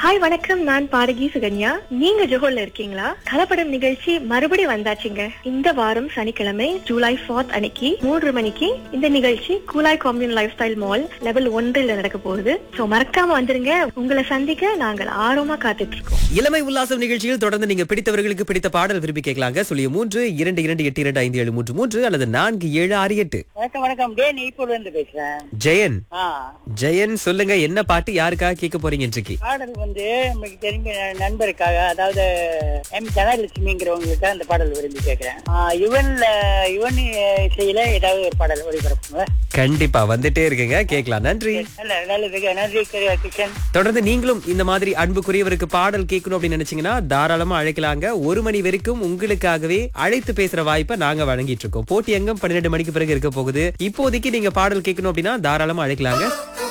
hi வணக்கம் நான் பாடகி சுகன்யா நீங்க ஜோஹர்ல இருக்கீங்களா கலப்படம் நிகழ்ச்சி மறுபடி வந்தாச்சுங்க இந்த வாரம் சனிக்கிழமை ஜூலை 4th அன்னைக்கு மூன்று மணிக்கு இந்த நிகழ்ச்சி கூலாய் காம்யூன் லைஃப் ஸ்டைல் மால் லெவல் ஒன்றில் நடக்க போகுது சோ மறக்காம வந்துருங்க உங்களை சந்திக்க நாங்கள் ஆர்வமா காத்துட்டு இருக்கோம் இளமை உல்லாசம் நிகழ்ச்சியில் தொடர்ந்து நீங்க பிடித்தவர்களுக்கு பிடித்த பாடல் விரும்பி கேட்கலாங்க சொல்லிய மூன்று இரண்டு இரண்டு எட்டு இரண்டு ஐந்து ஏழு மூன்று மூன்று அல்லது நான்கு ஏழு ஆறு எட்டு வணக்கம் வணக்கம் டே நீ இப்போ இருந்து பேசுறேன் ஜெயன் ஆ ஜெயன் சொல்லுங்க என்ன பாட்டு யாருக்காக கேட்க போறீங்க இன்றைக்கு பாடல் வந்து நமக்கு தெரிஞ்ச நண்பருக்காக அதாவது எம் தனலட்சுமிங்கிறவங்களுக்கு அந்த பாடல் விரும்பி கேட்கிறேன் ஆ, யுவன்ல யுவன் இசையில ஏதாவது ஒரு பாடல் ஒளிபரப்புங்க கண்டிப்பா வந்துட்டே இருக்குங்க கேட்கலாம் நன்றி நல்ல நல்லது நன்றி கிஷன் தொடர்ந்து நீங்களும் இந்த மாதிரி அன்புக்குரியவருக்கு பாடல் கேட்கணும் அப்படின்னு நினைச்சீங்கன்னா தாராளமா அழைக்கலாங்க ஒரு மணி வரைக்கும் உங்களுக்காகவே அழைத்து பேசுற வாய்ப்பை நாங்க வழங்கிட்டு இருக்கோம் போட்டி எங்கும் பன்னிரெண்டு மணிக்கு பிறகு இருக்க போகுது இப்போதைக்கு நீங்க பாடல் கேட்கணும் அப்படின்னா தாராளமா அழைக்கலாங்க